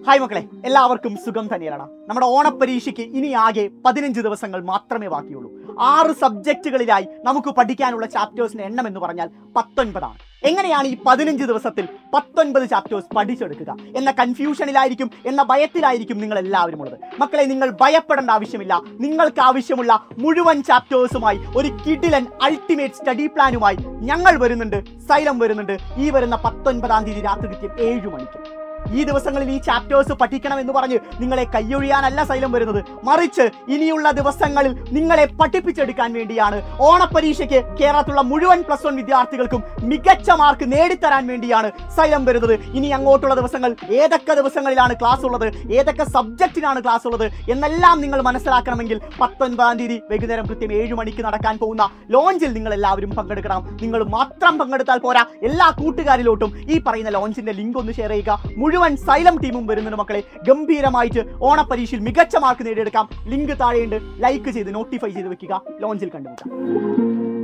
hi മക്കളെ എല്ലാവർക്കും സുഖം തന്നെയാണ് നമ്മുടെ ഓണപ്പരീക്ഷയ്ക്ക് ഇനി ആകെ പതിനഞ്ച് ദിവസങ്ങൾ മാത്രമേ ബാക്കിയുള്ളൂ ആറ് സബ്ജക്റ്റുകളിലായി നമുക്ക് പഠിക്കാനുള്ള ചാപ്റ്റേഴ്സിന്റെ എണ്ണം എന്ന് പറഞ്ഞാൽ പത്തൊൻപതാണ് എങ്ങനെയാണ് ഈ പതിനഞ്ച് ദിവസത്തിൽ പത്തൊൻപത് ചാപ്റ്റേഴ്സ് പഠിച്ചെടുക്കുക എന്ന കൺഫ്യൂഷനിലായിരിക്കും എന്ന ഭയത്തിലായിരിക്കും നിങ്ങൾ എല്ലാവരും ഉള്ളത് മക്കളെ നിങ്ങൾ ഭയപ്പെടേണ്ട ആവശ്യമില്ല നിങ്ങൾക്ക് ആവശ്യമുള്ള മുഴുവൻ ചാപ്റ്റേഴ്സുമായി ഒരു കിഡിലൻ അൾട്ടിമേറ്റ് സ്റ്റഡി പ്ലാനുമായി ഞങ്ങൾ വരുന്നുണ്ട് സൈലം വരുന്നുണ്ട് ഈ വരുന്ന പത്തൊൻപതാം തീയതി രാത്രി കൃത്യം ഏഴു മണിക്ക് ഈ ദിവസങ്ങളിൽ ഈ ചാപ്റ്റേഴ്സ് പഠിക്കണം എന്ന് പറഞ്ഞ് നിങ്ങളെ കൈയൊഴിയാനല്ല സൈലം വരുന്നത് മറിച്ച് ഇനിയുള്ള ദിവസങ്ങളിൽ നിങ്ങളെ പഠിപ്പിച്ചെടുക്കാൻ വേണ്ടിയാണ് ഓണപ്പരീക്ഷയ്ക്ക് കേരളത്തിലുള്ള മുഴുവൻ പ്ലസ് വൺ വിദ്യാർത്ഥികൾക്കും മികച്ച മാർക്ക് നേടിത്തരാൻ വേണ്ടിയാണ് സൈലം വരുന്നത് ഇനി അങ്ങോട്ടുള്ള ദിവസങ്ങൾ ഏതൊക്കെ ദിവസങ്ങളിലാണ് ക്ലാസ് ഉള്ളത് ഏതൊക്കെ സബ്ജക്റ്റിനാണ് ക്ലാസ് ഉള്ളത് എന്നെല്ലാം നിങ്ങൾ മനസ്സിലാക്കണമെങ്കിൽ പത്തൊൻപതാം തീയതി വൈകുന്നേരം കൃത്യം ഏഴ് മണിക്ക് നടക്കാൻ പോകുന്ന ലോഞ്ചിൽ നിങ്ങൾ എല്ലാവരും പങ്കെടുക്കണം നിങ്ങൾ മാത്രം പങ്കെടുത്താൽ പോരാ എല്ലാ കൂട്ടുകാരിലോട്ടും ഈ പറയുന്ന ലോഞ്ചിന്റെ ലിങ്ക് ഒന്ന് ഷെയർ ചെയ്യുക മുഴുവൻ സൈലം ടീമും വരുന്നുണ്ട് മക്കളെ ഗംഭീരമായിട്ട് ഓണപ്പരീക്ഷയിൽ മികച്ച മാർക്ക് നേടിയെടുക്കാം ലിങ്ക് താഴെയുണ്ട് ലൈക്ക് ചെയ്ത് നോട്ടിഫൈ ചെയ്ത് വെക്കുക ലോഞ്ചിൽ കണ്ടുമുട്ടാം